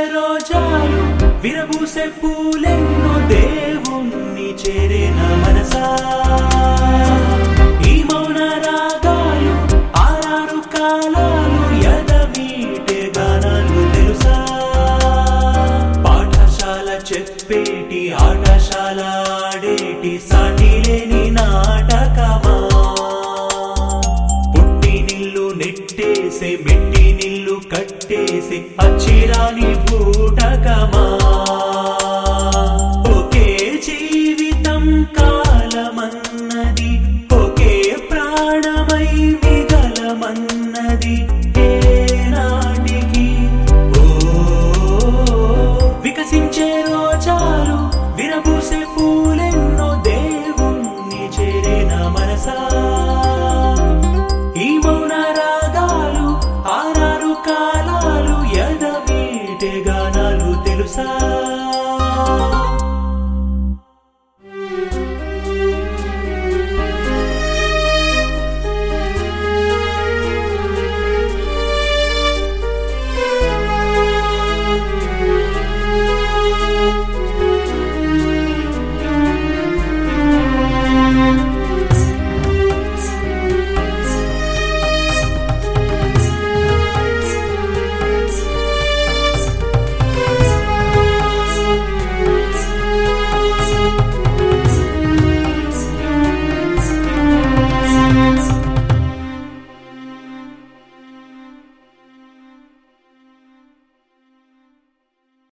రోజాలు విరబూసే పూలెన్నో దేవుణ్ణి చేరేన మనసా ఈ మౌన రాగాలు ఆరారు కాలాలు ఎదమీటే గానాలు తెలుసా పాఠశాల చెప్పేటి ఆటశాల ఆడేటి సాటి లేని నాటకమా పుట్టి నిల్లు నెట్టేసి మెట్టి నిల్లు కట్టేసి అచ్చిరాని భూటకమా ఒకే జీవితం కాలమన్నది ఒకే ప్రాణమై మిగలమన్నది ఏనాటికి ఓ వికసించే రోజాలు విరబూసే పూలెన్నో దేవుణ్ణి చేరేన మనసా ఈ మౌన రాగాలు ఆరారు కాలాలు ఎదమీటెగా